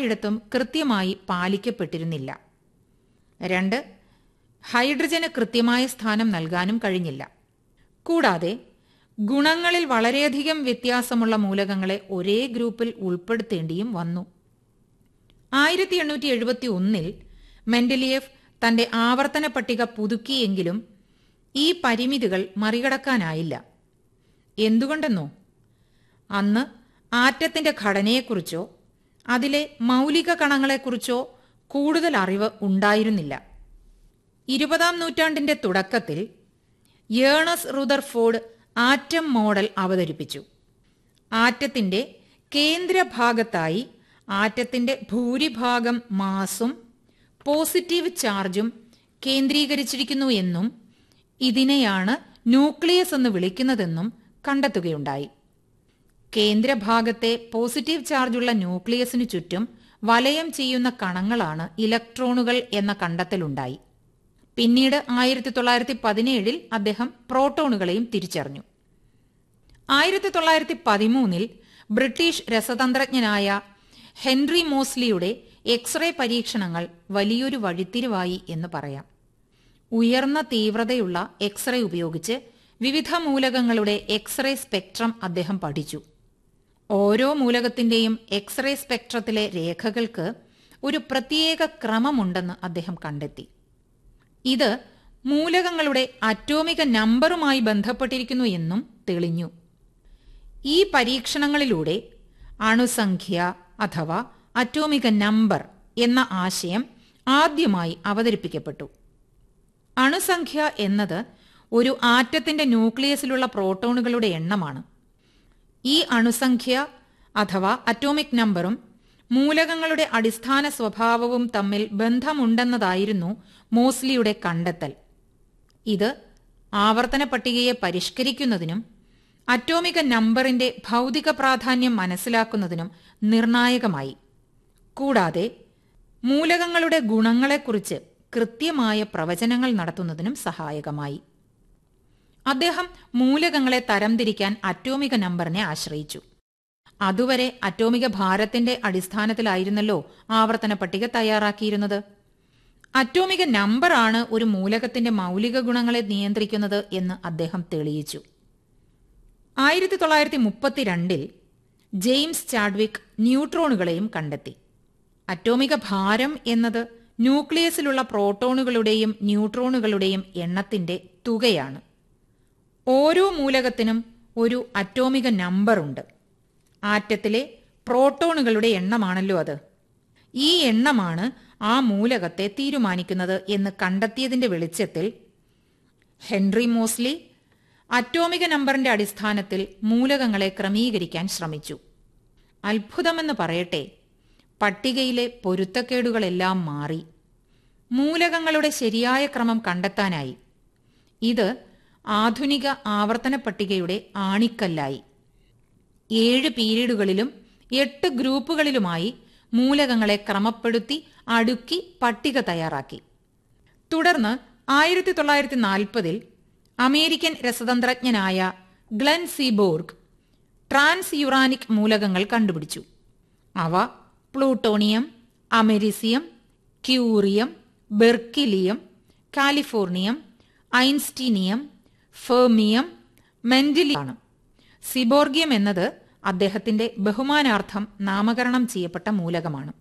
എല്ലായിടത്തും കൃത്യമായി പാലിക്കപ്പെട്ടിരുന്നില്ല രണ്ട് ഹൈഡ്രജന് കൃത്യമായ സ്ഥാനം നൽകാനും കഴിഞ്ഞില്ല കൂടാതെ ഗുണങ്ങളിൽ വളരെയധികം വ്യത്യാസമുള്ള മൂലകങ്ങളെ ഒരേ ഗ്രൂപ്പിൽ ഉൾപ്പെടുത്തേണ്ടിയും വന്നു ആയിരത്തി എണ്ണൂറ്റി എഴുപത്തി ഒന്നിൽ മെൻഡലിയേഫ് തന്റെ ആവർത്തന പട്ടിക പുതുക്കിയെങ്കിലും ഈ പരിമിതികൾ മറികടക്കാനായില്ല എന്തുകൊണ്ടെന്നോ അന്ന് ആറ്റത്തിന്റെ ഘടനയെക്കുറിച്ചോ അതിലെ മൗലിക കണങ്ങളെക്കുറിച്ചോ കൂടുതൽ അറിവ് ഉണ്ടായിരുന്നില്ല ഇരുപതാം നൂറ്റാണ്ടിന്റെ തുടക്കത്തിൽ യേണസ് റുദർഫോർഡ് ആറ്റം മോഡൽ അവതരിപ്പിച്ചു ആറ്റത്തിന്റെ കേന്ദ്രഭാഗത്തായി ആറ്റത്തിന്റെ ഭൂരിഭാഗം മാസും പോസിറ്റീവ് ചാർജും കേന്ദ്രീകരിച്ചിരിക്കുന്നു എന്നും ഇതിനെയാണ് ന്യൂക്ലിയസ് എന്ന് വിളിക്കുന്നതെന്നും കണ്ടെത്തുകയുണ്ടായി കേന്ദ്രഭാഗത്തെ പോസിറ്റീവ് ചാർജുള്ള ന്യൂക്ലിയസിനു ചുറ്റും വലയം ചെയ്യുന്ന കണങ്ങളാണ് ഇലക്ട്രോണുകൾ എന്ന കണ്ടെത്തലുണ്ടായി പിന്നീട് ആയിരത്തി തൊള്ളായിരത്തി പതിനേഴിൽ അദ്ദേഹം പ്രോട്ടോണുകളെയും തിരിച്ചറിഞ്ഞു ആയിരത്തി തൊള്ളായിരത്തി പതിമൂന്നിൽ ബ്രിട്ടീഷ് രസതന്ത്രജ്ഞനായ ഹെൻറി മോസ്ലിയുടെ എക്സ്റേ പരീക്ഷണങ്ങൾ വലിയൊരു വഴിത്തിരിവായി എന്ന് പറയാം ഉയർന്ന തീവ്രതയുള്ള എക്സ്റേ ഉപയോഗിച്ച് വിവിധ മൂലകങ്ങളുടെ എക്സ്റേ സ്പെക്ട്രം അദ്ദേഹം പഠിച്ചു ഓരോ മൂലകത്തിന്റെയും എക്സ്റേ സ്പെക്ട്രത്തിലെ രേഖകൾക്ക് ഒരു പ്രത്യേക ക്രമമുണ്ടെന്ന് അദ്ദേഹം കണ്ടെത്തി ഇത് മൂലകങ്ങളുടെ അറ്റോമിക നമ്പറുമായി ബന്ധപ്പെട്ടിരിക്കുന്നു എന്നും തെളിഞ്ഞു ഈ പരീക്ഷണങ്ങളിലൂടെ അണുസംഖ്യ അഥവാ അറ്റോമിക നമ്പർ എന്ന ആശയം ആദ്യമായി അവതരിപ്പിക്കപ്പെട്ടു അണുസംഖ്യ എന്നത് ഒരു ആറ്റത്തിന്റെ ന്യൂക്ലിയസിലുള്ള പ്രോട്ടോണുകളുടെ എണ്ണമാണ് ഈ അണുസംഖ്യ അഥവാ അറ്റോമിക് നമ്പറും മൂലകങ്ങളുടെ അടിസ്ഥാന സ്വഭാവവും തമ്മിൽ ബന്ധമുണ്ടെന്നതായിരുന്നു മോസ്ലിയുടെ കണ്ടെത്തൽ ഇത് ആവർത്തന പട്ടികയെ പരിഷ്കരിക്കുന്നതിനും അറ്റോമിക നമ്പറിന്റെ ഭൗതിക പ്രാധാന്യം മനസ്സിലാക്കുന്നതിനും നിർണായകമായി കൂടാതെ മൂലകങ്ങളുടെ ഗുണങ്ങളെക്കുറിച്ച് കൃത്യമായ പ്രവചനങ്ങൾ നടത്തുന്നതിനും സഹായകമായി അദ്ദേഹം മൂലകങ്ങളെ തരംതിരിക്കാൻ അറ്റോമിക നമ്പറിനെ ആശ്രയിച്ചു അതുവരെ അറ്റോമിക ഭാരത്തിന്റെ അടിസ്ഥാനത്തിലായിരുന്നല്ലോ ആവർത്തന പട്ടിക തയ്യാറാക്കിയിരുന്നത് അറ്റോമിക നമ്പറാണ് ഒരു മൂലകത്തിന്റെ മൗലിക ഗുണങ്ങളെ നിയന്ത്രിക്കുന്നത് എന്ന് അദ്ദേഹം തെളിയിച്ചു ആയിരത്തി തൊള്ളായിരത്തി മുപ്പത്തിരണ്ടിൽ ജെയിംസ് ചാഡ്വിക് ന്യൂട്രോണുകളെയും കണ്ടെത്തി അറ്റോമിക ഭാരം എന്നത് ന്യൂക്ലിയസിലുള്ള പ്രോട്ടോണുകളുടെയും ന്യൂട്രോണുകളുടെയും എണ്ണത്തിന്റെ തുകയാണ് ഓരോ മൂലകത്തിനും ഒരു അറ്റോമിക നമ്പറുണ്ട് ആറ്റത്തിലെ പ്രോട്ടോണുകളുടെ എണ്ണമാണല്ലോ അത് ഈ എണ്ണമാണ് ആ മൂലകത്തെ തീരുമാനിക്കുന്നത് എന്ന് കണ്ടെത്തിയതിന്റെ വെളിച്ചത്തിൽ ഹെൻറി മോസ്ലി അറ്റോമിക നമ്പറിന്റെ അടിസ്ഥാനത്തിൽ മൂലകങ്ങളെ ക്രമീകരിക്കാൻ ശ്രമിച്ചു അത്ഭുതമെന്ന് പറയട്ടെ പട്ടികയിലെ പൊരുത്തക്കേടുകളെല്ലാം മാറി മൂലകങ്ങളുടെ ശരിയായ ക്രമം കണ്ടെത്താനായി ഇത് ആധുനിക ആവർത്തന പട്ടികയുടെ ആണിക്കല്ലായി ഏഴ് പീരീഡുകളിലും എട്ട് ഗ്രൂപ്പുകളിലുമായി മൂലകങ്ങളെ ക്രമപ്പെടുത്തി അടുക്കി പട്ടിക തയ്യാറാക്കി തുടർന്ന് ആയിരത്തി തൊള്ളായിരത്തി നാൽപ്പതിൽ അമേരിക്കൻ രസതന്ത്രജ്ഞനായ ഗ്ലെൻ സീബോർഗ് ട്രാൻസ് യുറാനിക് മൂലകങ്ങൾ കണ്ടുപിടിച്ചു അവ plutonium americium curium berkelium californium einsteinium fermium മെന്റിലിയാണ് സിബോർഗിയം എന്നത് അദ്ദേഹത്തിന്റെ ബഹുമാനാർത്ഥം നാമകരണം ചെയ്യപ്പെട്ട മൂലകമാണ്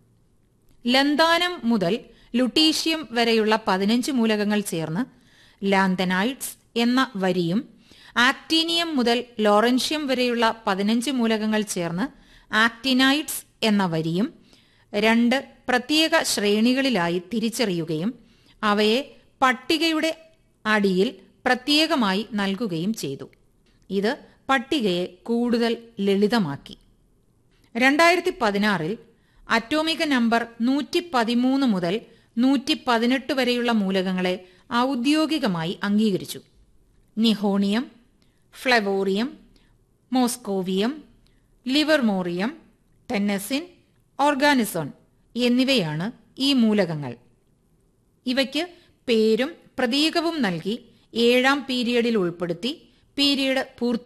ലന്താനം മുതൽ ലുട്ടീഷ്യം വരെയുള്ള പതിനഞ്ച് മൂലകങ്ങൾ ചേർന്ന് ലാന്തനൈറ്റ്സ് എന്ന വരിയും ആക്ടീനിയം മുതൽ ലോറൻഷ്യം വരെയുള്ള പതിനഞ്ച് മൂലകങ്ങൾ ചേർന്ന് ആക്ടിനൈറ്റ്സ് എന്ന വരിയും രണ്ട് പ്രത്യേക ശ്രേണികളിലായി തിരിച്ചറിയുകയും അവയെ പട്ടികയുടെ അടിയിൽ പ്രത്യേകമായി നൽകുകയും ചെയ്തു ഇത് പട്ടികയെ കൂടുതൽ ലളിതമാക്കി രണ്ടായിരത്തി പതിനാറിൽ അറ്റോമിക നമ്പർ നൂറ്റി പതിമൂന്ന് മുതൽ നൂറ്റി പതിനെട്ട് വരെയുള്ള മൂലകങ്ങളെ ഔദ്യോഗികമായി അംഗീകരിച്ചു nihonium flerovium moscovium livermorium tennessine oganesson എന്നിവയാണ് ഈ മൂലകങ്ങൾ ഇവയ്ക്ക് പേരും പ്രതീകവും നൽകി ഏഴാം പീരിയഡിൽ ഉൾപ്പെടുത്തി പീരീഡ് പൂർത്തി